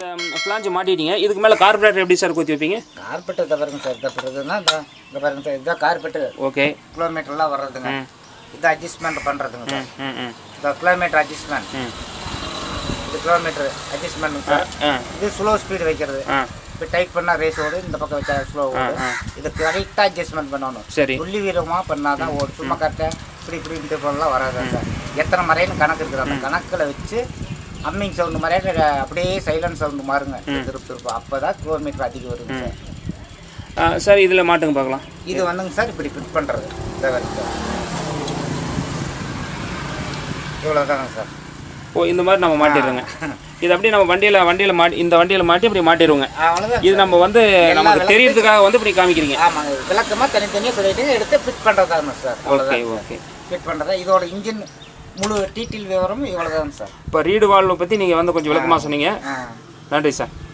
இந்த ஃப்ளாஞ்சு மாட்டிட்டீங்க இதுக்கு மேலே கார்பரேட்டர் எப்படி சார் குத்தி வைப்பீங்க கார்பெட்டு பாருங்க சார் இந்த பிறகுனா இந்த இந்த பாருங்க சார் இதுதான் கார்பெட்டு ஓகே கிலோமீட்டர்லாம் வர்றதுங்க இது அட்ஜஸ்ட்மெண்ட் பண்ணுறதுங்க சார் ம் ம் இந்த கிலோமீட்டர் அட்ஜஸ்ட்மெண்ட் ம் இது கிலோமீட்டர் அட்ஜஸ்ட்மெண்ட் சார் ஆ இது ஸ்லோ ஸ்பீடு வைக்கிறது ஆ இப்போ டைட் பண்ணால் ரேஸ் ஓடு இந்த பக்கம் வச்சா ஸ்லோ ஓடு இது கரெக்டாக அட்ஜஸ்ட்மெண்ட் பண்ணணும் சரி புள்ளி வீரமாக பண்ணால் தான் ஓடும் சும்மா கரெக்டாக இப்படி இப்படி இந்த போலாம் வராது சார் எத்தனை மறைன்னு கணக்கு இருக்குது அந்த கணக்கில் வச்சு அம்மிங் சவுண்டு மாதிரியே அப்படியே சைலண்ட் சவுண்டு மாறுங்க திருப்பு திருப்பு அப்போ தான் கிலோமீட்டர் அதிகம் வருங்க சார் ஆ, சார் இதில் மாட்டுங்க பார்க்கலாம் இது வந்துங்க சார் இப்படி ஃபிட் பண்ணுறது இந்த வரைக்கும் சார் இவ்வளோதாங்க சார் ஓ இந்த மாதிரி நம்ம மாட்டிடுறோங்க இது அப்படியே நம்ம வண்டியில் வண்டியில் மாட்டி இந்த வண்டியில் மாட்டி இப்படி மாட்டிடுவோங்க அவ்வளோதான் இது நம்ம வந்து நமக்கு தெரியறதுக்காக வந்து இப்படி காமிக்கிறீங்க ஆமாங்க விளக்கமாக தனித்தனியாக சொல்லிட்டு எடுத்து ஃபிட் பண்ணுறதாங்க சார் ஓகே அவ்வளோதான் ஓகே ஃபிட் பண்ணுறதா இதோட இன்ஜின் முழு டீட்டெயில் விவரமும் இவ்வளோதாங்க சார் இப்போ ரீடு வால்வை பற்றி நீங்கள் வந்து கொஞ்சம் விளக்கமாக சொன்னீங்க ஆ நன்றி சார்